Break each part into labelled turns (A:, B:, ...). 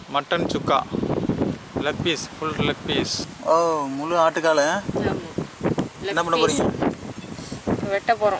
A: Mutton chukka leg piece full leg piece
B: ஓ முழு ஆட்டுக்கால என்ன பண்ண போறீங்க
C: வெட்ட போகிறோம்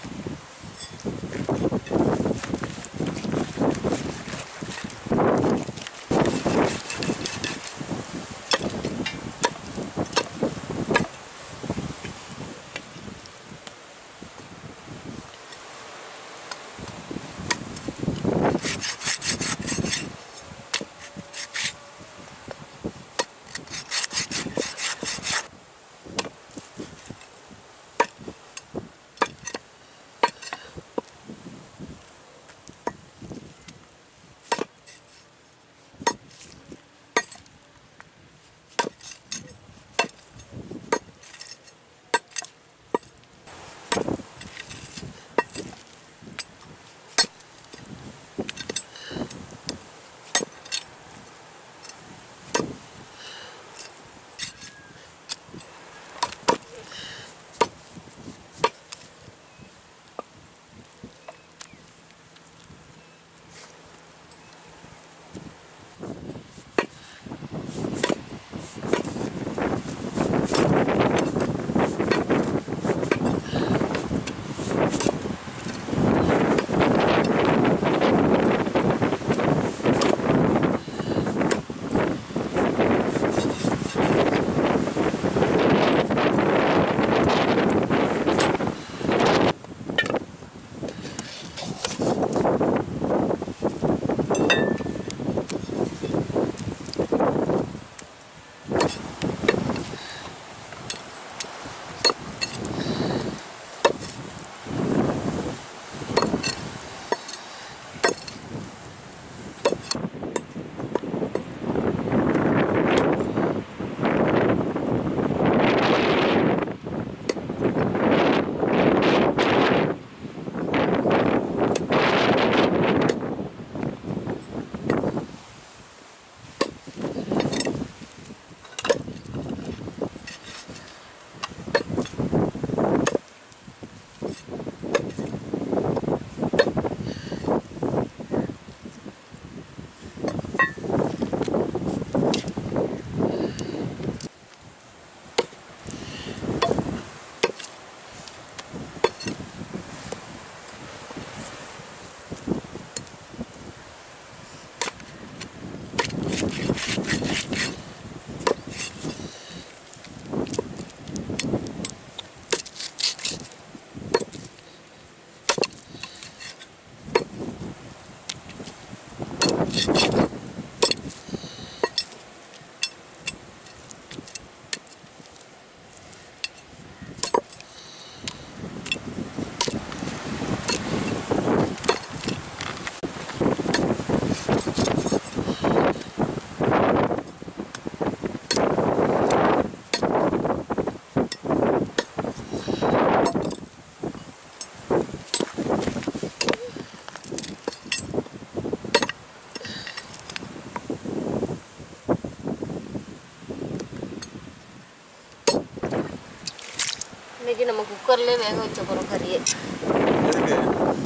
C: இன்னைக்கு நம்ம குக்கர்லேயே வேக வச்ச போகிறோம் கறியை
B: எதுக்கு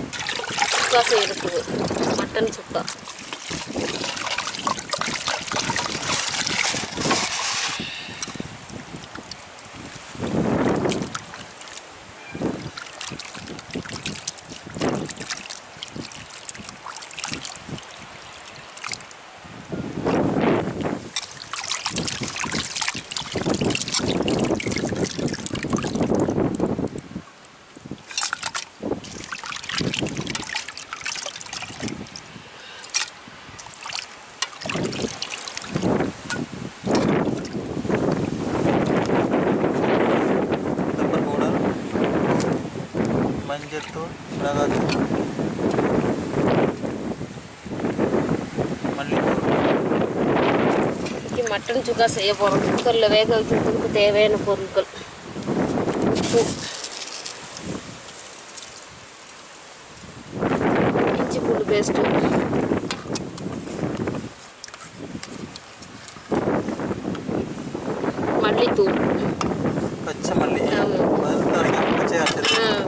C: சுக்கா செய்யறதுக்கு மட்டன் சுக்கா
B: பெப்பர் பவுடர் மஞ்சத்தூள் மிளகாத்தூள் மல்லித்தூள்
C: இன்னைக்கு மட்டன் சுக்கா செய்ய போகிறோம் குக்கரில் வேக வைக்கிறதுக்கு தேவையான பொருட்கள் உப்பு இஞ்சி பூண்டு பேஸ்ட்டு மல்லித்தூள்
B: பச்சை மல்லி
C: ஆமா.
B: வறுத்தாங்க பச்சையாக அரைச்சது
C: ஆ.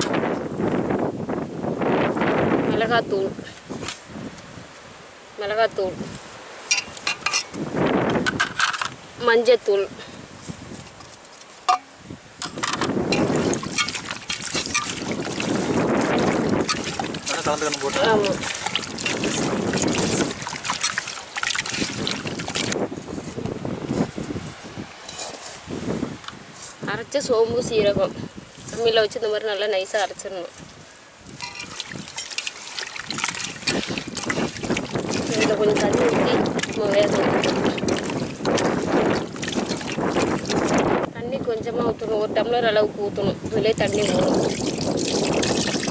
C: மிளகாத்தூள் மிளகாத்தூள் மஞ்சத்தூள்
B: நல்லா கலந்துக்கணும் போட்டு
C: ஆமாம் அரைச்ச சோம்பு சீரகம் அம்மியில் வச்சு இந்த மாதிரி நல்லா நைஸாக அரைச்சிடணும் இதில் கொஞ்சம் தண்ணி ஊற்றி நம்ம வேக வைக்கணும். தண்ணி கொஞ்சமாக ஊற்றணும் ஒரு டம்ளர் அளவுக்கு ஊற்றணும் இதுலேயே தண்ணி ஊறணும்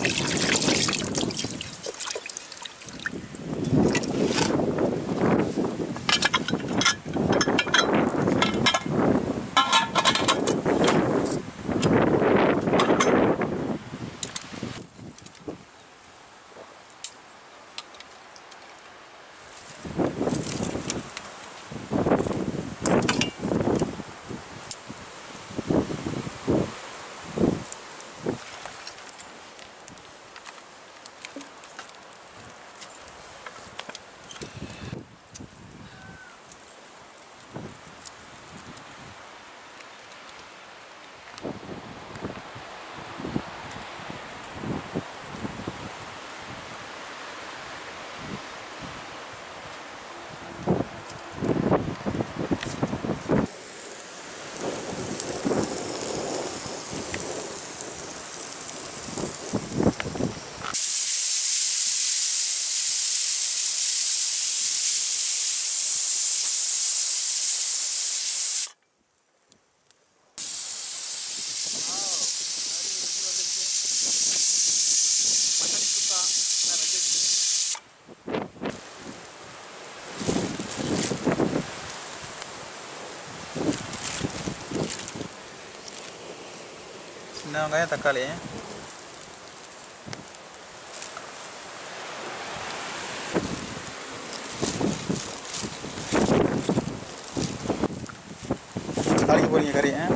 B: சின்ன வெங்காயம் தக்காளி தாளிக்க போறீங்க கறி ஆ?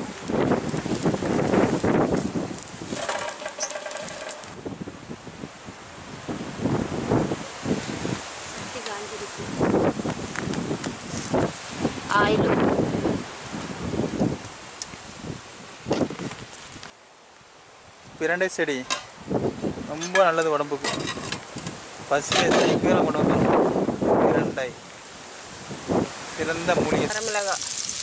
C: சட்டி காஞ்சிருச்சு ஆயில்
B: பிரண்டை செடி ரொம்ப நல்லது உடம்புக்கு பசியை சீக்கிரம் கொண்டு வந்துடும் பிரண்டை சிறந்த மூலிகை
C: வரமிளகாய்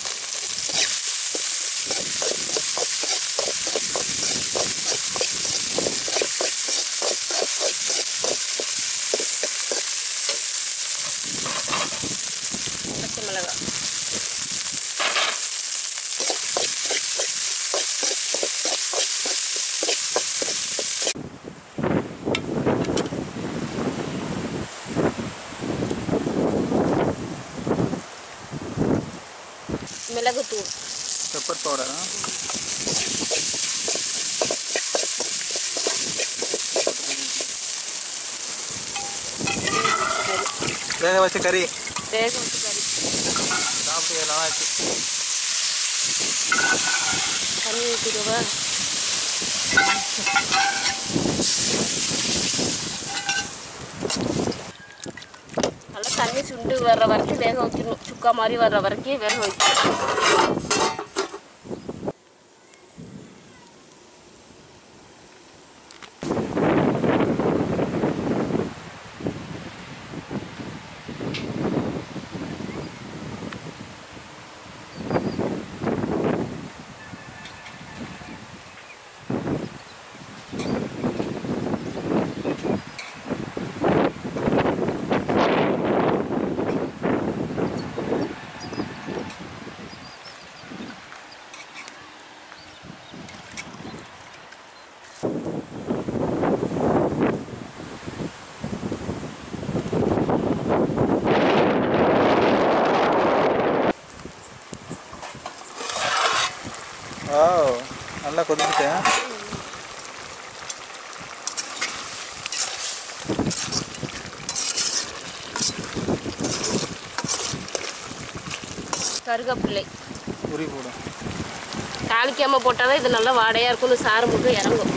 C: பச்சை மிளகாய் மிளகுத்தூள்
B: பெப்பர் பவுடர் வேக வச்ச கறி
C: வேக வச்சு கறி
B: சாப்பிட்டு எல்லாம் ஆச்சு
C: தண்ணி ஊற்றிடுவா நல்லா தண்ணி சுண்டு வர்ற வரைக்கும் வேக வைக்கணும் சுக்கா மாதிரி வர்ற வரைக்கும் வேக வைக்கணும்
B: ஓ நல்லா கொதிச்சுட்டேன்
C: கருகப்பிள்ளை
B: உரி போடும்
C: தாளிக்காமல் போட்டால் தான் இது நல்லா வாடையாக இருக்கும்னு சாறு மட்டும் இறங்கும்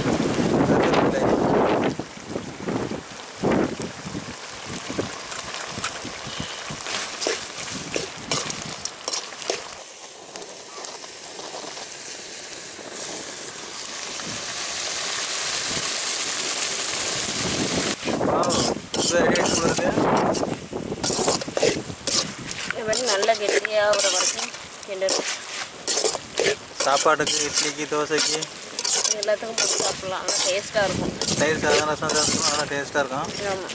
C: மாதிரி நல்லா கெட்டியாக ஆகிற வரைக்கும் கிண்டணும்
B: சாப்பாட்டுக்கு இட்லிக்கு தோசைக்கு
C: இது எல்லாத்துக்கும் போட்டு சாப்பிட்லாம் நல்லா டேஸ்ட்டாக இருக்கும்
B: தயிர் சாதம் ரசம் சாதம் நல்லா டேஸ்ட்டாக இருக்கும்
C: ஆமாம்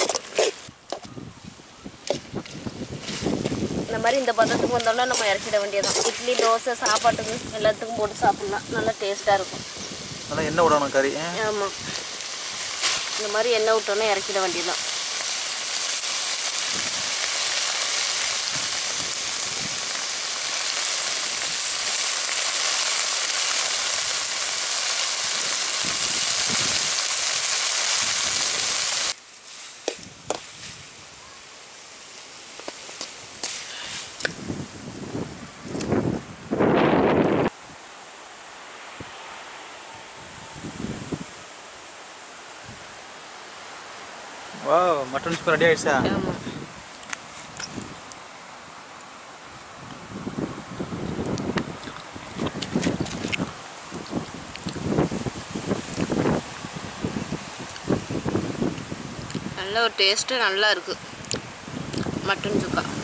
C: இந்த மாதிரி இந்த பதத்துக்கு வந்தோம்னா நம்ம இறக்கிட வேண்டியதான் இட்லி தோசை சாப்பாட்டுக்கு எல்லாத்துக்கும் போட்டு சாப்பிட்லாம் நல்லா டேஸ்ட்டாக இருக்கும்
B: நல்லா எண்ணெய் விடணும் கறி ஆ?
C: ஆமாம் இந்த மாதிரி எண்ணெய் விட்டோன்னே இறக்கிட வேண்டியதான்
B: வா மட்டன் சூப்பர் ரெடி ஆயிடுச்சா
C: ஆமாம் நல்ல ஒரு டேஸ்ட்டு நல்லா இருக்குது மட்டன் சுக்கா